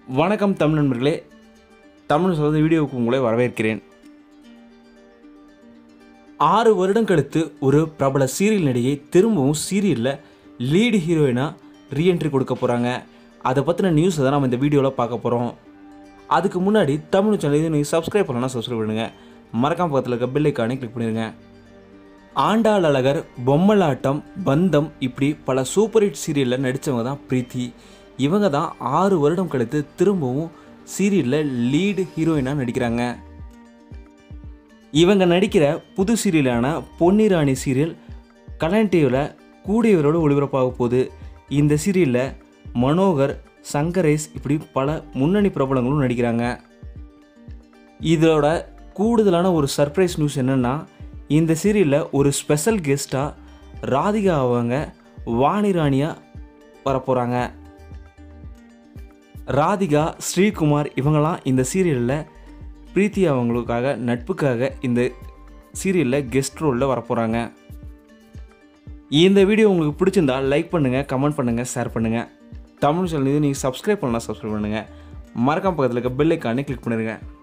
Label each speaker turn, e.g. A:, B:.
A: வணக்கம் தமிழ் நண்பர்களே தமிழ் சொல்ற வீடியோவுக்கு உங்களை வரவேற்கிறேன் ஆறு வருடம் கழித்து ஒரு பிரபல சீரியல் நடிகை திரும்பவும் சீரியலில் லீடு ஹீரோயினாக ரீஎன்ட்ரி கொடுக்க போகிறாங்க அதை பற்றின நியூஸை தான் நம்ம இந்த வீடியோவில் பார்க்க போகிறோம் அதுக்கு முன்னாடி தமிழ் சேனல் நீங்கள் சப்ஸ்கிரைப் பண்ணலாம் சப்ஸ்கிரைப் பண்ணுங்கள் மறக்காம பக்கத்தில் இருக்க பெல் ஐக்கானே கிளிக் பண்ணிடுங்க ஆண்டாள் அழகர் பொம்மலாட்டம் பந்தம் இப்படி பல சூப்பர் ஹிட் சீரியலில் நடித்தவங்க தான் பிரீத்தி இவங்க தான் ஆறு வருடம் கழித்து திரும்பவும் சீரியலில் லீடு ஹீரோயினாக நடிக்கிறாங்க இவங்க நடிக்கிற புது சீரியலான பொன்னிராணி சீரியல் கலன் டிவியில் கூடியவரோடு ஒளிபரப்பாக போகுது இந்த சீரியலில் மனோகர் சங்கரேஷ் இப்படி பல முன்னணி பிரபலங்களும் நடிக்கிறாங்க இதோட கூடுதலான ஒரு சர்ப்ரைஸ் நியூஸ் என்னென்னா இந்த சீரியலில் ஒரு ஸ்பெஷல் கெஸ்ட்டாக ராதிகா அவங்க வாணி ராணியாக வரப்போகிறாங்க ராதிகா ஸ்ரீகுமார் இவங்கெல்லாம் இந்த சீரியலில் பிரீத்தி அவங்களுக்காக நட்புக்காக இந்த சீரியலில் கெஸ்ட் ரோலில் வரப்போகிறாங்க இந்த வீடியோ உங்களுக்கு பிடிச்சிருந்தா லைக் பண்ணுங்கள் கமெண்ட் பண்ணுங்கள் ஷேர் பண்ணுங்கள் தமிழ் சேனல் நீங்கள் சப்ஸ்கிரைப் பண்ணலாம் சப்ஸ்கிரைப் பண்ணுங்கள் மறக்காம பக்கத்தில் இருக்க பெல் ஐக்கானே கிளிக் பண்ணிடுங்க